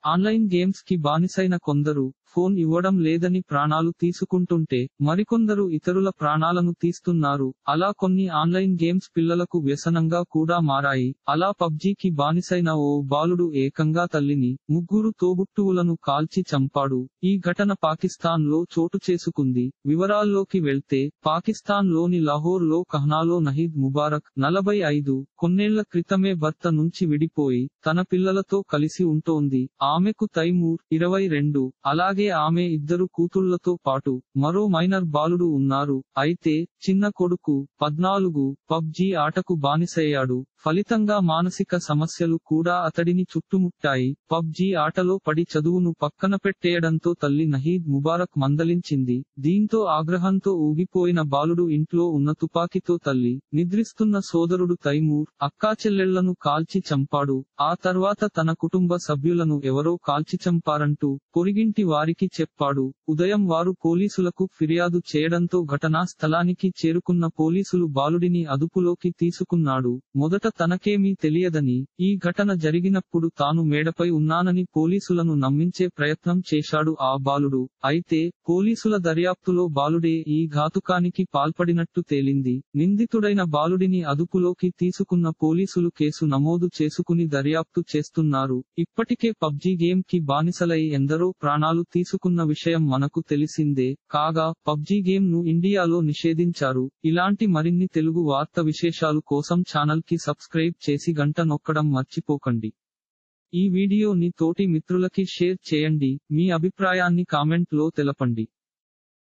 online games కి బానిసైన కొందరు phone ఇవ్వడం లేదని ప్రాణాలు తీసుకుంటుంటే మరికొందరు ఇతరుల ప్రాణాలను తీస్తున్నారు అలా కొన్ని ఆన్లైన్ గేమ్స్ పిల్లలకు వ్యసనంగా కూడా మారాయి అలా పబ్జీకి బానిసైన ఓ బాలుడు ఏకంగా తల్లిని ముగ్గురు తోబుట్టువులను కాల్చి చంపాడు ఈ ఘటన పాకిస్తాన్ లో చోటు చేసుకుంది వివరాల్లోకి వెళ్తే పాకిస్తాన్ లోని లాహోర్ లో కహ్నాలో నహీద్ ముబారక్ నలభై ఐదు కొన్నేళ్ల క్రితమే భర్త నుంచి విడిపోయి తన పిల్లలతో కలిసి ఉంటోంది ఆమెకు తైమూర్ ఇరవై రెండు అలాగే ఆమె ఇద్దరు కూతుళ్లతో పాటు మరో మైనర్ బాలుడు ఉన్నారు అయితే చిన్న కొడుకు పద్నాలుగు పబ్జీ ఆటకు బానిసయ్యాడు ఫలితంగా మానసిక సమస్యలు కూడా అతడిని చుట్టుముట్టాయి పబ్జీ ఆటలో పడి చదువును పక్కన పెట్టేయడంతో తల్లి నహీద్ ముబారక్ మందలించింది దీంతో ఆగ్రహంతో ఊగిపోయిన బాలుడు ఇంట్లో ఉన్న తుపాకీతో తల్లి నిద్రిస్తున్న సోదరుడు తైమూర్ అక్కాచెల్లెళ్లను కాల్చి చంపాడు ఆ తర్వాత తన కుటుంబ సభ్యులను ఎవరో కాల్చి చంపారంటూ పొరిగింటి వారికి చెప్పాడు ఉదయం వారు పోలీసులకు ఫిర్యాదు చేయడంతో ఘటనా స్థలానికి చేరుకున్న పోలీసులు బాలుడిని అదుపులోకి తీసుకున్నాడు మొదట తనకేమీ తెలియదని ఈ ఘటన జరిగినప్పుడు తాను మేడపై ఉన్నానని పోలీసులను నమ్మించే ప్రయత్నం చేశాడు ఆ బాలుడు అయితే పోలీసుల దర్యాప్తులో బాలుడే ఈ ఘాతుకానికి పాల్పడినట్టు తేలింది నిందితుడైన బాలుడిని అదుపులోకి తీసుకున్న పోలీసులు కేసు నమోదు చేసుకుని దర్యాప్తు చేస్తున్నారు ఇప్పటికే పబ్జీ గేమ్ కి బానిసలై ఎందరో ప్రాణాలు తీసుకున్న విషయం మనకు తెలిసిందే కాగా పబ్జీ గేమ్ ను ఇండియాలో నిషేధించారు ఇలాంటి మరిన్ని తెలుగు వార్త విశేషాలు కోసం ఛానల్ కి సబ్స్క్రైబ్ చేసి గంట నొక్కడం మర్చిపోకండి ఈ వీడియోని తోటి మిత్రులకి షేర్ చేయండి మీ అభిప్రాయాన్ని కామెంట్ లో తెలపండి